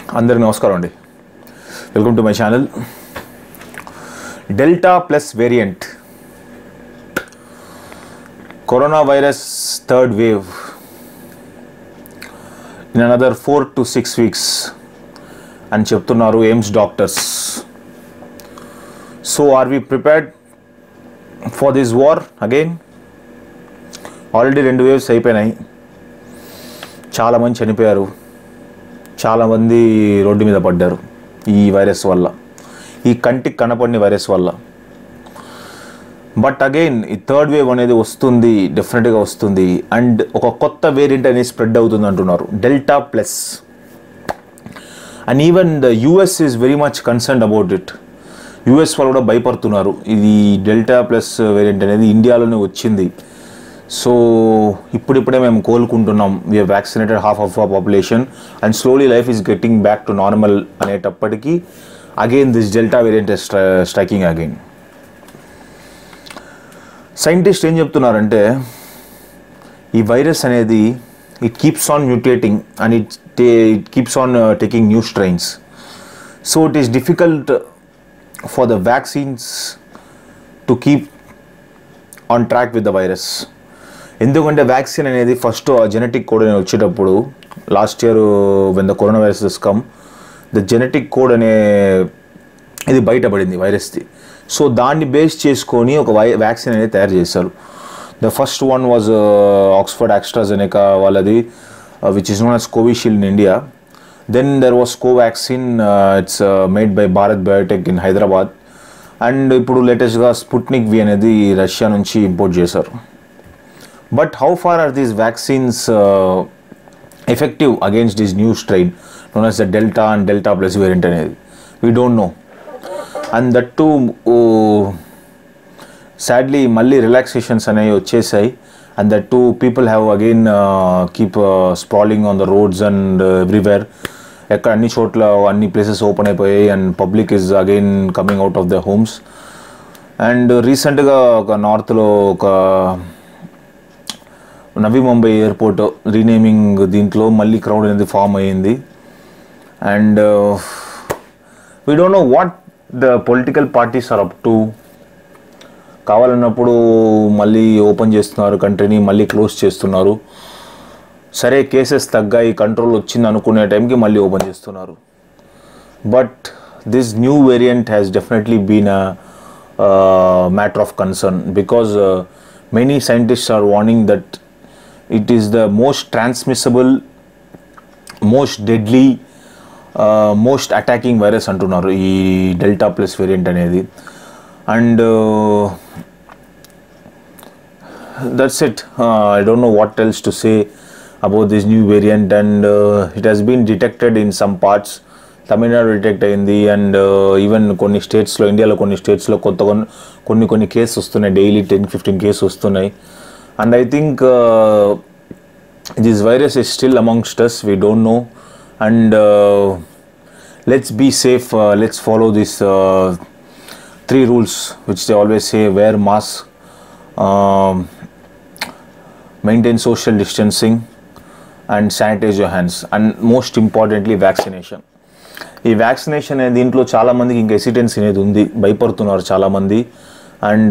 అందరికి నమస్కారం అండి welcome to my channel delta plus variant corona virus third wave in another four to six weeks అని చెప్తున్నారు AIIMS doctors so are we prepared for this war again already రెండు waves అయిపోయినాయి చాలామంది చనిపోయారు చాలామంది రోడ్డు మీద పడ్డారు ఈ వైరస్ వల్ల ఈ కంటికి కనపడిన వైరస్ వల్ల బట్ అగైన్ ఈ థర్డ్ వేవ్ అనేది వస్తుంది డెఫినెట్గా వస్తుంది అండ్ ఒక కొత్త వేరియంట్ అనేది స్ప్రెడ్ అవుతుంది అంటున్నారు delta plus and even the US is very much concern about it US వాళ్ళు కూడా భయపడుతున్నారు ఇది డెల్టా ప్లస్ వేరియంట్ అనేది ఇండియాలోనే వచ్చింది సో ఇప్పుడిప్పుడే మేము కోలుకుంటున్నాం we are vaccinated half of our population and slowly life is getting back to normal అనేటప్పటికీ again this delta variant striking again scientist ఏం చెప్తున్నారంటే ఈ వైరస్ అనేది it keeps on mutating and it it keeps on taking new strains so it is difficult for the vaccines to keep on track with the virus ఎందుకంటే vaccine అనేది first ఆ genetic code అనేది వచ్చేటప్పుడు last year when the corona virus come the genetic code అనే ఇది బయటపడింది వైరస్ది so దాన్ని base చేసుకొని ఒక వై వ్యాక్సిన్ అనేది తయారు చేశారు the first one was Oxford AstraZeneca వాళ్ళది which is known as Covishield in India then there was Covaxin it's made by Bharat Biotech in Hyderabad and ఇప్పుడు లేటెస్ట్గా స్పుట్నిక్ వి అనేది రష్యా నుంచి ఇంపోర్ట్ చేశారు but how far are these vaccines effective against this new strain known as the delta and delta plus variant అనేది we don't know and that too sadly మళ్ళీ రిలాక్సేషన్స్ అనేవి వచ్చేసాయి and that too people have again keep spilling on the roads and everywhere ఎక్కడ అన్ని చోట్ల అన్ని places open అయిపోయాయి and public is again coming out of the homes and రీసెంట్గా ఒక నార్త్లో ఒక నవీ ముంబై ఎయిర్పోర్ట్ రీనేమింగ్ దీంట్లో మళ్ళీ క్రౌడ్ అనేది ఫామ్ అయ్యింది and we don't know what the political parties are up to కావాలన్నప్పుడు మళ్ళీ ఓపెన్ చేస్తున్నారు కంట్రీని మళ్ళీ క్లోజ్ చేస్తున్నారు సరే కేసెస్ తగ్గాయి కంట్రోల్ వచ్చింది అనుకునే టైంకి మళ్ళీ ఓపెన్ చేస్తున్నారు but this new variant has definitely been a matter of concern because many scientists are warning that it is the most transmissible most deadly most attacking virus అంటున్నారు ఈ డెల్టా ప్లస్ వేరియంట్ అనేది and that's it I don't know what else to say about this new variant and it has been detected in some parts Tamil Nadu detect అయింది and even కొన్ని స్టేట్స్లో ఇండియాలో కొన్ని స్టేట్స్లో కొత్త కొన్ని కొన్ని కొన్ని కేసు వస్తున్నాయి డైలీ టెన్ ఫిఫ్టీన్ కేసు వస్తున్నాయి and I think this virus is still amongst us we don't know and let's be safe uh, let's follow these uh, three rules which they always say wear mask um, maintain social distancing and sanitize your hands and most importantly vaccination ఈ vaccination అనే దీంట్లో చాలామందికి ఇంకా ఎసిడెన్స్ అనేది ఉంది భయపడుతున్నారు చాలామంది and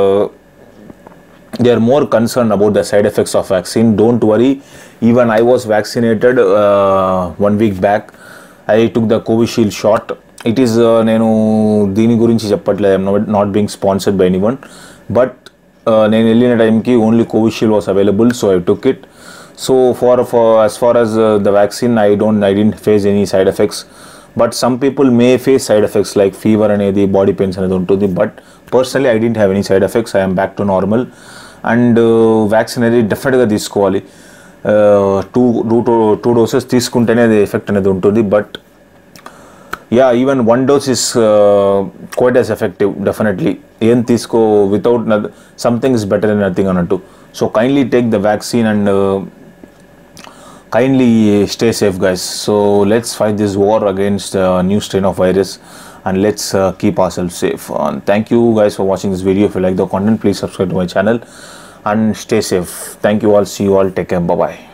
they are more concern about the side effects of vaccine don't worry even I was vaccinated one week back I took the Covishield shot it is నేను దీని గురించి చెప్పట్లేదు I'm not not being sponsored by any one but నేను వెళ్ళిన టైంకి only Covishield was available so I took it so far far as far as the vaccine I don't I didn't face any side effects but some people may face side effects like fever అనేది body pains అనేది ఉంటుంది but personally I didn't have any side effects I'm back to normal and vaccine అనేది డెఫినెట్గా తీసుకోవాలి two two two doses తీసుకుంటేనే అది effect అనేది ఉంటుంది but ya even one dose is quite as effective definitely ఏం తీసుకో without something is better then nothing అన్నట్టు so kindly take the vaccine and kindly stay safe guys so let's fight this war against new strain of virus and let's uh, keep ourselves safe. And thank you guys for watching this video. If you like the content, please subscribe to my channel and stay safe. Thank you all. See you all. Take care. Bye bye.